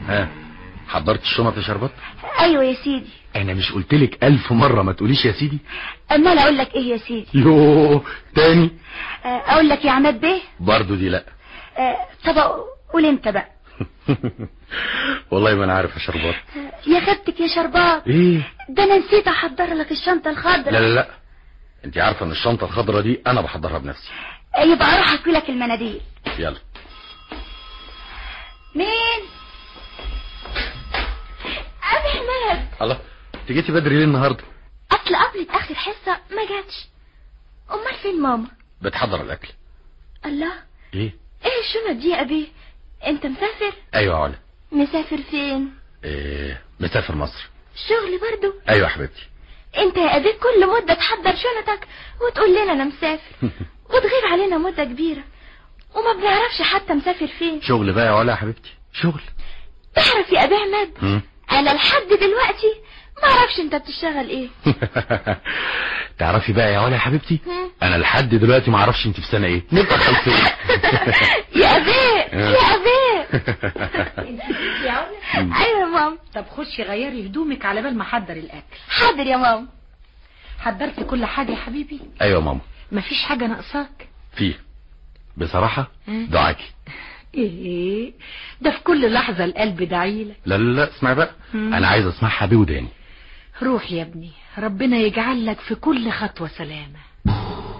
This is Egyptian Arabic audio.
ها حضرت الشنط يا شربات ايوه يا سيدي انا مش قلتلك الف مرة ما تقوليش يا سيدي امال اقول لك ايه يا سيدي يوه تاني آه، اقول لك يا عماد بيه برضو دي لا آه، طب قول انت بقى والله ما انا عارف يا شربات يا خدتك يا شربات ايه ده انا نسيت احضر لك الشنطه الخضراء لا لا لا انت عارفة ان الشنطة الخضراء دي انا بحضرها بنفسي آه، يبقى اروح اكوي لك المناديل يلا مين ابي حماد الله انت جيتي بدري ليه النهارده اصل قبل اخر حصه ما جاتش امال فين ماما بتحضر الاكل الله ايه ايه الشنط دي يا ابي انت مسافر ايوه يا علا مسافر فين إيه مسافر مصر شغل برضو ايوه يا حبيبتي انت يا ابي كل مده تحضر شنطك وتقول لنا انا مسافر وتغيب علينا مده كبيره وما بنعرفش حتى مسافر فين شغل بقى يا علا يا حبيبتي شغل تعرف يا ابي عماد مم. انا لحد دلوقتي ما اعرفش انت بتشتغل ايه تعرفي بقى يا علا يا حبيبتي مم. انا لحد دلوقتي ما اعرفش انت في سنه ايه نبقى خلفين يا ابي يا ابي يا علا ايوه يا ماما طب خشي غيري هدومك على بال ما احضر الاكل حاضر يا ماما حضرتي كل حاجه يا حبيبي ايوه ماما مفيش حاجه ناقصاك فيه بصراحه مم. دعاكي ايه ده في كل لحظه القلب دعيلك لا لا لا اسمعي بقى مم. انا عايز اسمعها بوداني روح يا ابني ربنا يجعل لك في كل خطوه سلامه